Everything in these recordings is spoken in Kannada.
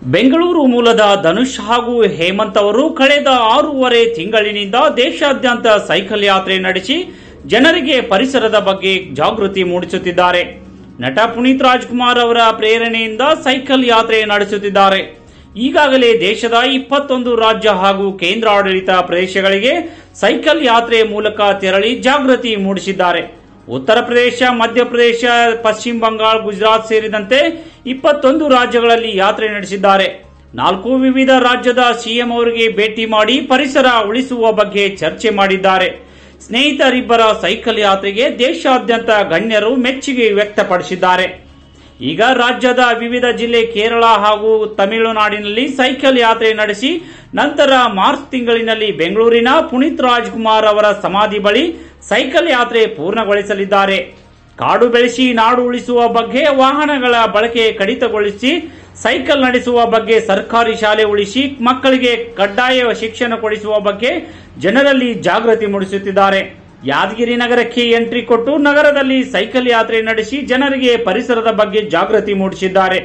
ಬೆಂಗಳೂರು ಮೂಲದ ಧನುಷ್ ಹಾಗೂ ಹೇಮಂತ್ ಅವರು ಕಳೆದ ಆರೂವರೆ ತಿಂಗಳಿನಿಂದ ದೇಶಾದ್ಯಂತ ಸೈಕಲ್ ಯಾತ್ರೆ ನಡೆಸಿ ಜನರಿಗೆ ಪರಿಸರದ ಬಗ್ಗೆ ಜಾಗೃತಿ ಮೂಡಿಸುತ್ತಿದ್ದಾರೆ ನಟ ಪುನೀತ್ ರಾಜ್ಕುಮಾರ್ ಅವರ ಪ್ರೇರಣೆಯಿಂದ ಸೈಕಲ್ ಯಾತ್ರೆ ನಡೆಸುತ್ತಿದ್ದಾರೆ ಈಗಾಗಲೇ ದೇಶದ ಇಪ್ಪತ್ತೊಂದು ರಾಜ್ಯ ಹಾಗೂ ಕೇಂದ್ರಾಡಳಿತ ಪ್ರದೇಶಗಳಿಗೆ ಸೈಕಲ್ ಯಾತ್ರೆ ಮೂಲಕ ತೆರಳಿ ಜಾಗೃತಿ ಮೂಡಿಸಿದ್ದಾರೆ ಉತ್ತರ ಪ್ರದೇಶ ಮಧ್ಯಪ್ರದೇಶ ಪಶ್ಚಿಮ ಬಂಗಾಳ ಗುಜರಾತ್ ಸೇರಿದಂತೆ ಇಪ್ಪತ್ತೊಂದು ರಾಜ್ಯಗಳಲ್ಲಿ ಯಾತ್ರೆ ನಡೆಸಿದ್ದಾರೆ ನಾಲ್ಕು ವಿವಿಧ ರಾಜ್ಯದ ಸಿಎಂ ಅವರಿಗೆ ಭೇಟಿ ಮಾಡಿ ಪರಿಸರ ಉಳಿಸುವ ಬಗ್ಗೆ ಚರ್ಚೆ ಮಾಡಿದ್ದಾರೆ ಸ್ನೇಹಿತರಿಬ್ಬರ ಸೈಕಲ್ ಯಾತ್ರೆಗೆ ದೇಶಾದ್ಯಂತ ಗಣ್ಯರು ಮೆಚ್ಚುಗೆ ವ್ಯಕ್ತಪಡಿಸಿದ್ದಾರೆ ಈಗ ರಾಜ್ಯದ ವಿವಿಧ ಜಿಲ್ಲೆ ಕೇರಳ ಹಾಗೂ ತಮಿಳುನಾಡಿನಲ್ಲಿ ಸೈಕಲ್ ಯಾತ್ರೆ ನಡೆಸಿ ನಂತರ ಮಾರ್ಚ್ ತಿಂಗಳಿನಲ್ಲಿ ಬೆಂಗಳೂರಿನ ಪುನೀತ್ ರಾಜ್ಕುಮಾರ್ ಅವರ ಸಮಾಧಿ ಬಳಿ ಸೈಕಲ್ ಯಾತ್ರೆ ಪೂರ್ಣಗೊಳಿಸಲಿದ್ದಾರೆ ಕಾಡು ಬೆಳೆಸಿ ನಾಡು ಉಳಿಸುವ ಬಗ್ಗೆ ವಾಹನಗಳ ಬಳಕೆ ಕಡಿತಗೊಳಿಸಿ ಸೈಕಲ್ ನಡೆಸುವ ಬಗ್ಗೆ ಸರ್ಕಾರಿ ಶಾಲೆ ಉಳಿಸಿ ಮಕ್ಕಳಿಗೆ ಕಡ್ಡಾಯ ಶಿಕ್ಷಣ ಕೊಡಿಸುವ ಬಗ್ಗೆ ಜನರಲ್ಲಿ ಜಾಗೃತಿ ಮೂಡಿಸುತ್ತಿದ್ದಾರೆ ಯಾದಗಿರಿ ನಗರಕ್ಕೆ ಎಂಟ್ರಿ ಕೊಟ್ಟು ನಗರದಲ್ಲಿ ಸೈಕಲ್ ಯಾತ್ರೆ ನಡೆಸಿ ಜನರಿಗೆ ಪರಿಸರದ ಬಗ್ಗೆ ಜಾಗೃತಿ ಮೂಡಿಸಿದ್ದಾರೆ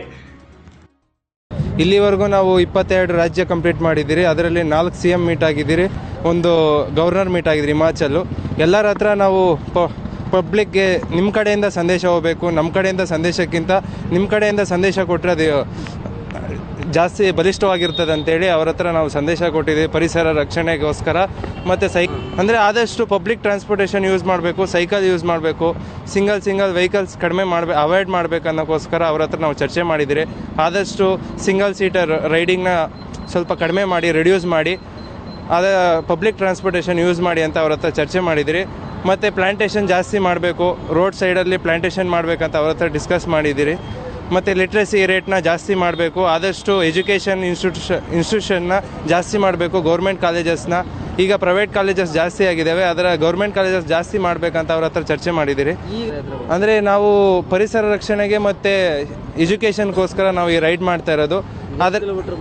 ಇಲ್ಲಿವರೆಗೂ ನಾವು ಇಪ್ಪತ್ತೆರಡು ರಾಜ್ಯ ಕಂಪ್ಲೀಟ್ ಮಾಡಿದ್ದೀರಿ ಅದರಲ್ಲಿ ನಾಲ್ಕು ಸಿ ಎಂ ಮೀಟ್ ಆಗಿದ್ದೀರಿ ಒಂದು ಗವರ್ನರ್ ಮೀಟ್ ಆಗಿದ್ದೀರಿ ಹಿಮಾಚಲು ಎಲ್ಲರ ಹತ್ರ ನಾವು ಪ ಪಬ್ಲಿಕ್ಗೆ ನಿಮ್ಮ ಕಡೆಯಿಂದ ಸಂದೇಶ ಹೋಗಬೇಕು ನಮ್ಮ ಕಡೆಯಿಂದ ಸಂದೇಶಕ್ಕಿಂತ ನಿಮ್ಮ ಕಡೆಯಿಂದ ಸಂದೇಶ ಕೊಟ್ಟರೆ ಅದು ಜಾಸ್ತಿ ಬಲಿಷ್ಠವಾಗಿರ್ತದೆ ಅಂತೇಳಿ ಅವ್ರ ಹತ್ರ ನಾವು ಸಂದೇಶ ಕೊಟ್ಟಿದ್ದೀವಿ ಪರಿಸರ ರಕ್ಷಣೆಗೋಸ್ಕರ ಮತ್ತು ಸೈ ಅಂದರೆ ಆದಷ್ಟು ಪಬ್ಲಿಕ್ ಟ್ರಾನ್ಸ್ಪೋರ್ಟೇಷನ್ ಯೂಸ್ ಮಾಡಬೇಕು ಸೈಕಲ್ ಯೂಸ್ ಮಾಡಬೇಕು ಸಿಂಗಲ್ ಸಿಂಗಲ್ ವೆಹಿಕಲ್ಸ್ ಕಡಿಮೆ ಮಾಡಬೇಕು ಅವಾಯ್ಡ್ ಮಾಡಬೇಕು ಅನ್ನೋಕ್ಕೋಸ್ಕರ ಅವ್ರ ಹತ್ರ ನಾವು ಚರ್ಚೆ ಮಾಡಿದ್ದೀರಿ ಆದಷ್ಟು ಸಿಂಗಲ್ ಸೀಟರ್ ರೈಡಿಂಗ್ನ ಸ್ವಲ್ಪ ಕಡಿಮೆ ಮಾಡಿ ರಿಡ್ಯೂಸ್ ಮಾಡಿ ಅದೇ ಪಬ್ಲಿಕ್ ಟ್ರಾನ್ಸ್ಪೋರ್ಟೇಷನ್ ಯೂಸ್ ಮಾಡಿ ಅಂತ ಅವ್ರ ಹತ್ರ ಚರ್ಚೆ ಮಾಡಿದಿರಿ ಮತ್ತು ಪ್ಲಾಂಟೇಷನ್ ಜಾಸ್ತಿ ಮಾಡಬೇಕು ರೋಡ್ ಸೈಡಲ್ಲಿ ಪ್ಲಾಂಟೇಷನ್ ಮಾಡಬೇಕಂತ ಅವ್ರ ಹತ್ರ ಡಿಸ್ಕಸ್ ಮಾಡಿದ್ದೀರಿ ಮತ್ತು ಲಿಟ್ರಸಿ ರೇಟ್ನ ಜಾಸ್ತಿ ಮಾಡಬೇಕು ಆದಷ್ಟು ಎಜುಕೇಷನ್ ಇನ್ಸ್ಟಿಟ್ಯೂಷನ್ ಇನ್ಸ್ಟಿಟ್ಯೂಷನ್ನ ಜಾಸ್ತಿ ಮಾಡಬೇಕು ಗೌರ್ಮೆಂಟ್ ಕಾಲೇಜಸ್ನ ಈಗ ಪ್ರೈವೇಟ್ ಕಾಲೇಜಸ್ ಜಾಸ್ತಿ ಆಗಿದ್ದಾವೆ ಅದರ ಗೌರ್ಮೆಂಟ್ ಕಾಲೇಜಸ್ ಜಾಸ್ತಿ ಮಾಡಬೇಕಂತ ಅವ್ರ ಹತ್ರ ಚರ್ಚೆ ಮಾಡಿದ್ದೀರಿ ಅಂದರೆ ನಾವು ಪರಿಸರ ರಕ್ಷಣೆಗೆ ಮತ್ತು ಎಜುಕೇಷನ್ಗೋಸ್ಕರ ನಾವು ಈ ರೈಡ್ ಮಾಡ್ತಾ ಇರೋದು ಅದರ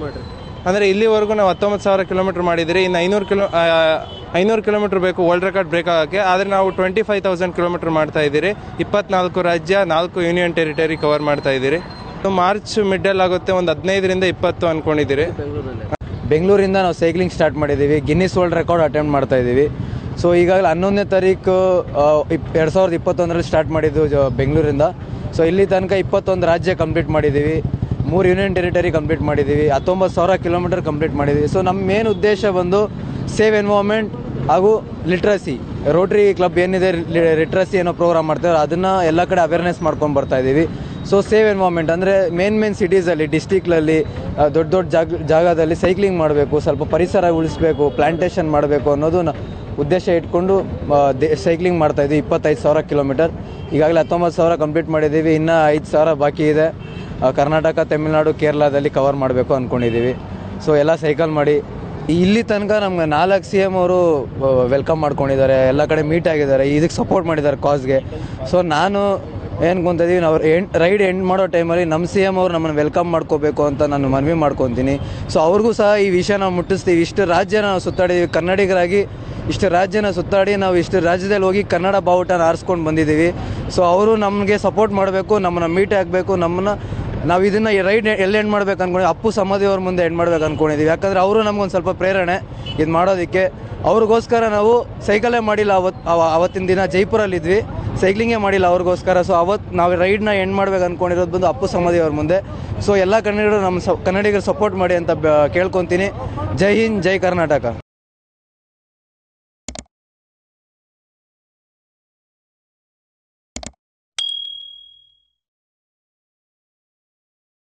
ಅಂದರೆ ಇಲ್ಲಿವರೆಗೂ ನಾವು ಹತ್ತೊಂಬತ್ತು ಸಾವಿರ ಕಿಲೋಮೀಟರ್ ಮಾಡಿದ್ದೀರಿ ಇನ್ನು ಐನೂರು ಕಿಲೋ ಐನೂರು ಕಿಲೋಮೀಟರ್ ಬೇಕು ವರ್ಲ್ಡ್ ರೆಕಾರ್ಡ್ ಬ್ರೇಕ್ ಆಗೋಕ್ಕೆ ಆದರೆ ನಾವು ಟ್ವೆಂಟಿ ಫೈವ್ ತೌಸಂಡ್ ಕಿಲೋಮೀಟರ್ ಮಾಡ್ತಾ ಇದ್ದೀರಿ ಇಪ್ಪತ್ನಾಲ್ಕು ರಾಜ್ಯ ನಾಲ್ಕು ಯೂನಿಯನ್ ಟೆರಿಟರಿ ಕವರ್ ಮಾಡ್ತಾ ಇದ್ದೀರಿ ಮಾರ್ಚ್ ಮಿಡ್ಡಲ್ ಆಗುತ್ತೆ ಒಂದು ಹದಿನೈದರಿಂದ ಇಪ್ಪತ್ತು ಅಂದ್ಕೊಂಡಿದ್ದೀರಿ ಬೆಂಗಳೂರಿಂದ ನಾವು ಸೈಕ್ಲಿಂಗ್ ಸ್ಟಾರ್ಟ್ ಮಾಡಿದ್ದೀವಿ ಗಿನ್ನಿಸ್ ವರ್ಲ್ಡ್ ರೆಕಾರ್ಡ್ ಅಟೆಂಪ್ಟ್ ಮಾಡ್ತಾ ಇದ್ದೀವಿ ಸೊ ಈಗಾಗಲೇ ಹನ್ನೊಂದನೇ ತಾರೀಕು ಎರಡು ಸಾವಿರದ ಇಪ್ಪತ್ತೊಂದರಲ್ಲಿ ಸ್ಟಾರ್ಟ್ ಮಾಡಿದ್ದು ಜ- ಬೆಂಗಳೂರಿಂದ ಸೊ ಇಲ್ಲಿ ತನಕ ಇಪ್ಪತ್ತೊಂದು ರಾಜ್ಯ ಕಂಪ್ಲೀಟ್ ಮಾಡಿದ್ದೀವಿ ಮೂರು ಯೂನಿಯನ್ ಟೆರಿಟರಿ ಕಂಪ್ಲೀಟ್ ಮಾಡಿದ್ದೀವಿ ಹತ್ತೊಂಬತ್ತು ಸಾವಿರ ಕಿಲೋಮೀಟರ್ ಕಂಪ್ಲೀಟ್ ಮಾಡಿದ್ದೀವಿ ಸೊ ನಮ್ಮ ಮೇನ್ ಉದ್ದೇಶ ಬಂದು ಸೇವ್ ಎನ್ವೈರ್ಮೆಂಟ್ ಹಾಗೂ ಲಿಟ್ರಸಿ ರೋಟ್ರಿ ಕ್ಲಬ್ ಏನಿದೆ ಲಿಟ್ರಸಿ ಏನೋ ಪ್ರೋಗ್ರಾಮ್ ಮಾಡ್ತಾರೆ ಅದನ್ನು ಎಲ್ಲ ಕಡೆ ಅವೇರ್ನೆಸ್ ಮಾಡ್ಕೊಂಡು ಬರ್ತಾ ಇದ್ದೀವಿ ಸೊ ಸೇವ್ ಎನ್ವೈರ್ಮೆಂಟ್ ಅಂದರೆ ಮೇನ್ ಮೇನ್ ಸಿಟೀಸಲ್ಲಿ ಡಿಸ್ಟಿಕ್ಲಲ್ಲಿ ದೊಡ್ಡ ದೊಡ್ಡ ಜಾಗ ಜಾಗದಲ್ಲಿ ಸೈಕ್ಲಿಂಗ್ ಮಾಡಬೇಕು ಸ್ವಲ್ಪ ಪರಿಸರ ಉಳಿಸ್ಬೇಕು ಪ್ಲಾಂಟೇಷನ್ ಮಾಡಬೇಕು ಅನ್ನೋದು ನ- ಉದ್ದೇಶ ಇಟ್ಕೊಂಡು ಸೈಕ್ಲಿಂಗ್ ಮಾಡ್ತಾ ಇದ್ದೀವಿ ಇಪ್ಪತ್ತೈದು ಸಾವಿರ ಕಿಲೋಮೀಟರ್ ಈಗಾಗಲೇ ಹತ್ತೊಂಬತ್ತು ಸಾವಿರ ಕಂಪ್ಲೀಟ್ ಮಾಡಿದ್ದೀವಿ ಇನ್ನೂ ಐದು ಸಾವಿರ ಬಾಕಿ ಇದೆ ಆ, ಕರ್ನಾಟಕ ತಮಿಳುನಾಡು ಕೇರಳದಲ್ಲಿ ಕವರ್ ಮಾಡಬೇಕು ಅಂದ್ಕೊಂಡಿದ್ದೀವಿ ಸೊ ಎಲ್ಲ ಸೈಕಲ್ ಮಾಡಿ ಇಲ್ಲಿ ತನಕ ನಮ್ಗೆ ನಾಲ್ಕು ಸಿ ಎಮ್ ಅವರು ವೆಲ್ಕಮ್ ಮಾಡ್ಕೊಂಡಿದ್ದಾರೆ ಎಲ್ಲ ಕಡೆ ಮೀಟ್ ಆಗಿದ್ದಾರೆ ಇದಕ್ಕೆ ಸಪೋರ್ಟ್ ಮಾಡಿದ್ದಾರೆ ಕಾಸ್ಗೆ ಸೊ ನಾನು ಏನು ಕೊಂತಿದ್ದೀವಿ ನಾವು ಎಂಡ್ ರೈಡ್ ಎಂಡ್ ಮಾಡೋ ಟೈಮಲ್ಲಿ ನಮ್ಮ ಸಿ ಎಮ್ ಅವರು ನಮ್ಮನ್ನು ವೆಲ್ಕಮ್ ಮಾಡ್ಕೋಬೇಕು ಅಂತ ನಾನು ಮನವಿ ಮಾಡ್ಕೊತೀನಿ ಸೊ ಅವ್ರಿಗೂ ಸಹ ಈ ವಿಷಯ ನಾವು ಮುಟ್ಟಿಸ್ತೀವಿ ಇಷ್ಟು ರಾಜ್ಯ ನಾವು ಸುತ್ತಾಡಿದ್ದೀವಿ ಕನ್ನಡಿಗರಾಗಿ ಇಷ್ಟು ರಾಜ್ಯನ ಸುತ್ತಾಡಿ ನಾವು ಇಷ್ಟು ರಾಜ್ಯದಲ್ಲಿ ಹೋಗಿ ಕನ್ನಡ ಬಾವುಟನ ಆರಿಸ್ಕೊಂಡು ಬಂದಿದ್ದೀವಿ ಸೊ ಅವರು ನಮಗೆ ಸಪೋರ್ಟ್ ಮಾಡಬೇಕು ನಮ್ಮನ್ನು ಮೀಟ್ ಆಗಬೇಕು ನಮ್ಮನ್ನು ನಾವು ಇದನ್ನು ರೈಡ್ ಎಲ್ಲಿ ಎಂಡ್ ಮಾಡ್ಬೇಕು ಅನ್ಕೊಂಡು ಅಪ್ಪು ಸಮಾಧಿ ಅವ್ರ ಮುಂದೆ ಎಂಡ್ ಮಾಡ್ಬೇಕು ಅನ್ಕೊಂಡಿದ್ದೀವಿ ಯಾಕಂದರೆ ಅವರು ನಮ್ಗೊಂದು ಸ್ವಲ್ಪ ಪ್ರೇರಣೆ ಇದು ಮಾಡೋದಕ್ಕೆ ಅವ್ರಿಗೋಸ್ಕರ ನಾವು ಸೈಕಲೇ ಮಾಡಿಲ್ಲ ಅವತ್ತು ಅವ- ಅವತ್ತಿನ ದಿನ ಜೈಪುರಲ್ಲಿದ್ವಿ ಸೈಕ್ಲಿಂಗೇ ಮಾಡಿಲ್ಲ ಅವ್ರಿಗೋಸ್ಕರ ಸೊ ಅವತ್ತು ನಾವು ರೈಡ್ನ ಎಂಡ್ ಮಾಡ್ಬೇಕು ಅನ್ಕೊಂಡಿರೋದು ಬಂದು ಅಪ್ಪು ಸಮಾಧಿ ಅವ್ರ ಮುಂದೆ ಸೊ ಎಲ್ಲ ಕನ್ನಡಿಗರು ನಮ್ಮ ಸ ಕನ್ನಡಿಗರು ಸಪೋರ್ಟ್ ಮಾಡಿ ಅಂತ ಬ- ಕೇಳ್ಕೊತೀನಿ ಜೈ ಹಿಂದ್ ಜೈ ಕರ್ನಾಟಕ